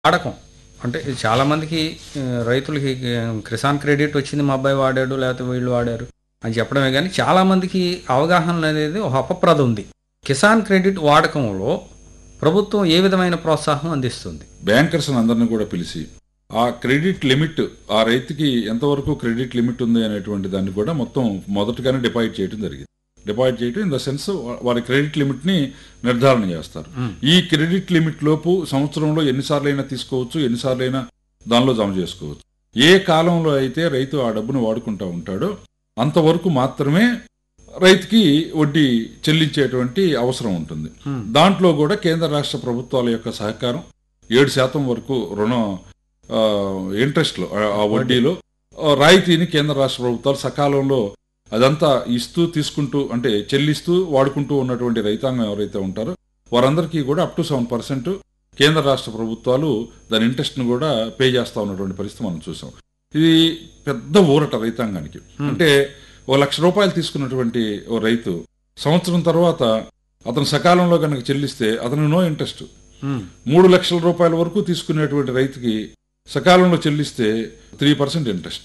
వాడకం అంటే ఇది చాలా మందికి ఆ, రైతులకి ఆ, కిసాన్ క్రెడిట్ వచ్చింది మా అబ్బాయి వాడాడు లేకపోతే వీళ్ళు వాడారు అని చెప్పడమే కానీ చాలా మందికి అవగాహన అనేది ఒక అపప్రద ఉంది కిసాన్ క్రెడిట్ వాడకంలో ప్రభుత్వం ఏ విధమైన ప్రోత్సాహం అందిస్తుంది బ్యాంకర్స్ అందరిని కూడా పిలిచి ఆ క్రెడిట్ లిమిట్ ఆ రైతుకి ఎంతవరకు క్రెడిట్ లిమిట్ ఉంది అనేటువంటి దాన్ని కూడా మొత్తం మొదటగానే డిపాజిట్ చేయడం జరిగింది డిపాజిట్ చేయడం ఇన్ ద సెన్స్ వారి క్రెడిట్ లిమిట్ ని నిర్ధారణ చేస్తారు ఈ క్రెడిట్ లిమిట్ లోపు సంవత్సరంలో ఎన్నిసార్లు అయినా తీసుకోవచ్చు ఎన్నిసార్లు అయినా దానిలో జమ చేసుకోవచ్చు ఏ కాలంలో అయితే రైతు ఆ డబ్బును వాడుకుంటా ఉంటాడో అంతవరకు మాత్రమే రైతుకి వడ్డీ చెల్లించేటువంటి అవసరం ఉంటుంది దాంట్లో కూడా కేంద్ర రాష్ట్ర ప్రభుత్వాల యొక్క సహకారం ఏడు శాతం వరకు రుణం ఆ, ఇంట్రెస్ట్లో ఆ- ఆ వడ్డీలో ఆ, రాయితీని కేంద్ర రాష్ట్ర ప్రభుత్వాలు సకాలంలో అదంతా ఇస్తూ తీసుకుంటూ అంటే చెల్లిస్తూ వాడుకుంటూ ఉన్నటువంటి రైతాంగం ఎవరైతే ఉంటారో వారందరికీ కూడా అప్ టు సెవెన్ పర్సెంట్ కేంద్ర రాష్ట్ర ప్రభుత్వాలు దాని ఇంట్రెస్ట్ను కూడా పే చేస్తా ఉన్నటువంటి పరిస్థితి మనం చూసాం ఇది పెద్ద ఊరట రైతాంగానికి అంటే ఓ లక్ష రూపాయలు తీసుకున్నటువంటి ఓ రైతు సంవత్సరం తర్వాత అతను సకాలంలో కనుక చెల్లిస్తే అతను నో ఇంట్రెస్ట్ మూడు లక్షల రూపాయల వరకు తీసుకునేటువంటి రైతుకి సకాలంలో చెల్లిస్తే త్రీ పర్సెంట్ ఇంట్రెస్ట్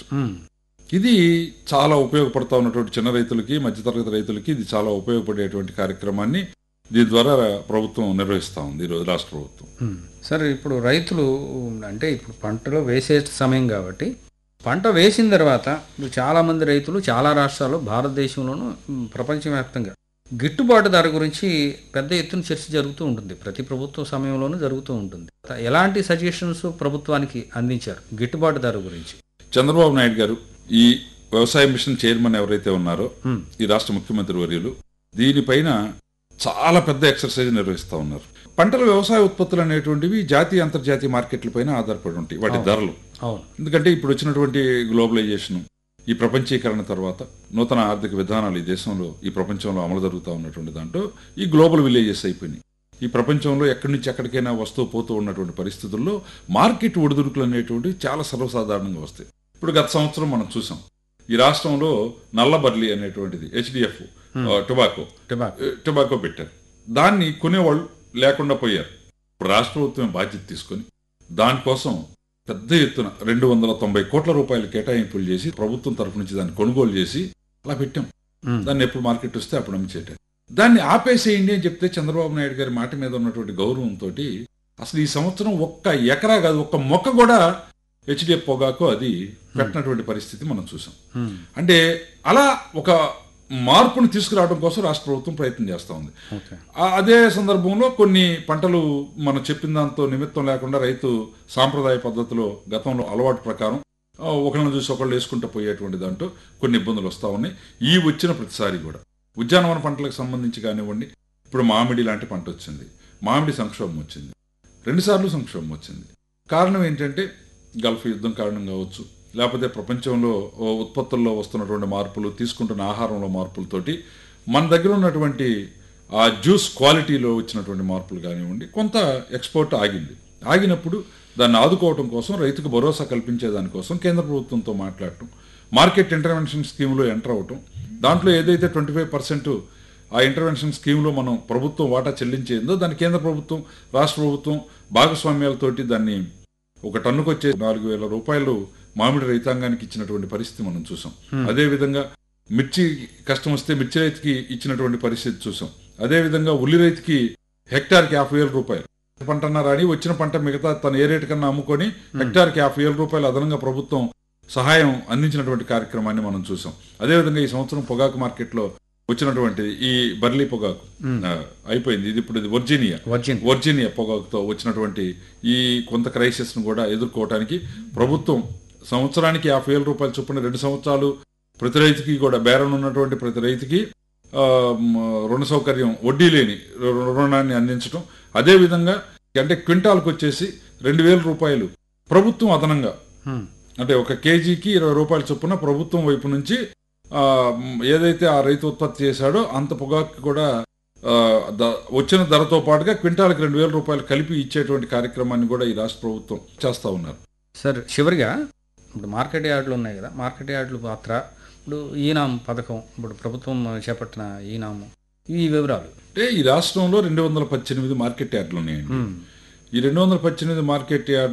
ఇది చాలా ఉపయోగపడతా ఉన్నటువంటి చిన్న రైతులకి మధ్యతరగతి రైతులకి ఇది చాలా ఉపయోగపడేటువంటి కార్యక్రమాన్ని దీని ద్వారా ప్రభుత్వం నిర్వహిస్తా ఉంది ఈరోజు రాష్ట్ర ప్రభుత్వం సార్ ఇప్పుడు రైతులు అంటే ఇప్పుడు పంటలో వేసే సమయం కాబట్టి పంట వేసిన తర్వాత ఇప్పుడు చాలామంది రైతులు చాలా రాష్ట్రాలు భారతదేశంలోనూ ఉమ్, ప్రపంచవ్యాప్తంగా గిట్టుబాటు ధర గురించి పెద్ద ఎత్తున చర్చ జరుగుతూ ఉంటుంది ప్రతి ప్రభుత్వ సమయంలోనూ జరుగుతూ ఉంటుంది ఎలాంటి సజెషన్స్ ప్రభుత్వానికి అందించారు గిట్టుబాటు ధర గురించి చంద్రబాబు నాయుడు గారు ఈ వ్యవసాయ మిషన్ చైర్మన్ ఎవరైతే ఉన్నారో Hmm. ఈ రాష్ట్ర ముఖ్యమంత్రి వర్యులు దీనిపైన చాలా పెద్ద ఎక్సర్సైజ్ నిర్వహిస్తా ఉన్నారు పంటల వ్యవసాయ ఉత్పత్తులు అనేటువంటివి జాతీయ అంతర్జాతీయ మార్కెట్ల పైన ఆధారపడి ఉంటాయి వాటి ధరలు అవును ఎందుకంటే ఇప్పుడు వచ్చినటువంటి గ్లోబలైజేషన్ ఈ ప్రపంచీకరణ తర్వాత నూతన ఆర్థిక విధానాలు ఈ దేశంలో ఈ ప్రపంచంలో అమలు జరుగుతూ ఉన్నటువంటి దాంట్లో ఈ గ్లోబల్ విలేజెస్ అయిపోయినాయి ఈ ప్రపంచంలో ఎక్కడి నుంచి ఎక్కడికైనా వస్తూ పోతూ ఉన్నటువంటి పరిస్థితుల్లో మార్కెట్ ఒడిదుడుకులు అనేటువంటివి చాలా సర్వసాధారణంగా వస్తాయి ఇప్పుడు గత సంవత్సరం మనం చూసాం ఈ రాష్ట్రంలో నల్లబర్లి అనేటువంటిది హెచ్డిఎఫ్ టొబాకో టొబాకో టొబాకో పెట్టారు దాన్ని కొనేవాళ్ళు లేకుండా పోయారు ఇప్పుడు రాష్ట్ర ప్రభుత్వం బాధ్యత తీసుకొని దానికోసం పెద్ద ఎత్తున రెండు వందల తొంభై కోట్ల రూపాయలు కేటాయింపులు చేసి ప్రభుత్వం తరఫు నుంచి దాన్ని కొనుగోలు చేసి అలా పెట్టాం ఉమ్, దాన్ని ఎప్పుడు మార్కెట్ వస్తే అప్పుడు అమ్మిచేటారు దాన్ని ఆపేసేయండి అని చెప్తే చంద్రబాబు నాయుడు గారి మాట మీద ఉన్నటువంటి గౌరవంతో అసలు ఈ సంవత్సరం ఒక్క ఎకరా కాదు ఒక్క మొక్క కూడా హెచ్డిఎఫ్ పొగాకు అది పెట్టినటువంటి పరిస్థితి మనం చూసాం ఉమ్, అంటే అలా ఒక మార్పుని తీసుకురావడం కోసం రాష్ట్ర ప్రభుత్వం ప్రయత్నం చేస్తూ ఉంది ఓకే ఆ- అదే సందర్భంలో కొన్ని పంటలు మనం చెప్పిన దాంతో నిమిత్తం లేకుండా రైతు సాంప్రదాయ పద్ధతిలో గతంలో అలవాటు ప్రకారం ఆ, ఒకళ్ళని చూసి ఒకళ్ళు వేసుకుంటూ పోయేటువంటి దాంట్లో కొన్ని ఇబ్బందులు వస్తూ ఉన్నాయి ఈ వచ్చిన ప్రతిసారి కూడా ఉద్యానవన పంటలకు సంబంధించి కానివ్వండి ఇప్పుడు మామిడి లాంటి పంట వచ్చింది మామిడి సంక్షోభం వచ్చింది రెండుసార్లు సంక్షోభం వచ్చింది కారణం ఏంటంటే గల్ఫ్ యుద్ధం కారణం కావచ్చు లేకపోతే ప్రపంచంలో ఓ ఉత్పత్తుల్లో వస్తున్నటువంటి మార్పులు తీసుకుంటున్న ఆహారంలో మార్పులతోటి మన దగ్గర ఉన్నటువంటి ఆ జ్యూస్ క్వాలిటీలో వచ్చినటువంటి మార్పులు కానివ్వండి కొంత ఎక్స్పోర్ట్ ఆగింది ఆగినప్పుడు దాన్ని ఆదుకోవడం కోసం రైతుకు భరోసా కల్పించే దానికోసం కేంద్ర ప్రభుత్వంతో మాట్లాడటం మార్కెట్ ఇంటర్వెన్షన్ స్కీమ్లో ఎంటర్ అవ్వటం దాంట్లో ఏదైతే ట్వంటీ ఫైవ్ పర్సెంట్ ఆ ఇంటర్వెన్షన్ స్కీమ్లో మనం ప్రభుత్వం వాటా చెల్లించేందో దాన్ని కేంద్ర ప్రభుత్వం రాష్ట్ర ప్రభుత్వం భాగస్వామ్యాలతోటి దాన్ని ఒక టన్నుకు వచ్చే నాలుగు వేల రూపాయలు మామిడి రైతాంగానికి ఇచ్చినటువంటి పరిస్థితి మనం చూసాం అదే విధంగా మిర్చి కష్టం వస్తే మిర్చి రైతుకి ఇచ్చినటువంటి పరిస్థితి చూసాం అదే విధంగా ఉల్లి రైతుకి హెక్టార్కి యాభై వేల రూపాయలు పంట అన్నారు అని వచ్చిన పంట మిగతా తను ఏ రేటు కన్నా అమ్ముకొని హెక్టార్కి యాభై వేల రూపాయలు అదనంగా ప్రభుత్వం సహాయం అందించినటువంటి కార్యక్రమాన్ని మనం చూసాం అదేవిధంగా ఈ సంవత్సరం పొగాకు మార్కెట్లో వచ్చినటువంటి ఈ బర్లీ పొగాకు ఆ, అయిపోయింది ఇది ఇప్పుడు ఇది వర్జీనియా వర్జిన్ వర్జీనియా పొగాకుతో వచ్చినటువంటి ఈ కొంత క్రైసిస్ ను కూడా ఎదుర్కోవడానికి ప్రభుత్వం సంవత్సరానికి యాభై వేల రూపాయలు చొప్పున రెండు సంవత్సరాలు ప్రతి రైతుకి కూడా బేరం ఉన్నటువంటి ప్రతి రైతుకి ఆ, మ, రుణ సౌకర్యం వడ్డీ లేని రు- రుణాన్ని అందించడం అదే విధంగా అంటే క్వింటాల్కి వచ్చేసి రెండు వేల రూపాయలు ప్రభుత్వం అదనంగా ఉమ్, అంటే ఒక కేజీకి ఇరవై రూపాయల చొప్పున ప్రభుత్వం వైపు నుంచి ఆ, మ్, ఏదైతే ఆ రైతు ఉత్పత్తి చేశాడో అంత పొగాకు కూడా ఆ, ద- వచ్చిన ధరతో పాటుగా క్వింటాల్కి రెండు వేల రూపాయలు కలిపి ఇచ్చేటువంటి కార్యక్రమాన్ని కూడా ఈ రాష్ట్ర ప్రభుత్వం చేస్తా ఉన్నారు సార్ చివరిగా ఇప్పుడు మార్కెట్ యార్డులు ఉన్నాయి కదా మార్కెట్ యార్డుల పాత్ర ఇప్పుడు ఈనాం పథకం ఇప్పుడు ప్రభుత్వం చేపట్టిన ఈనాము ఈ వివరాలు అంటే ఈ రాష్ట్రంలో రెండు వందల పద్దెనిమిది మార్కెట్ యార్డులు ఉన్నాయండి ఉమ్, ఈ రెండు వందల పద్దెనిమిది మార్కెట్ యార్డ్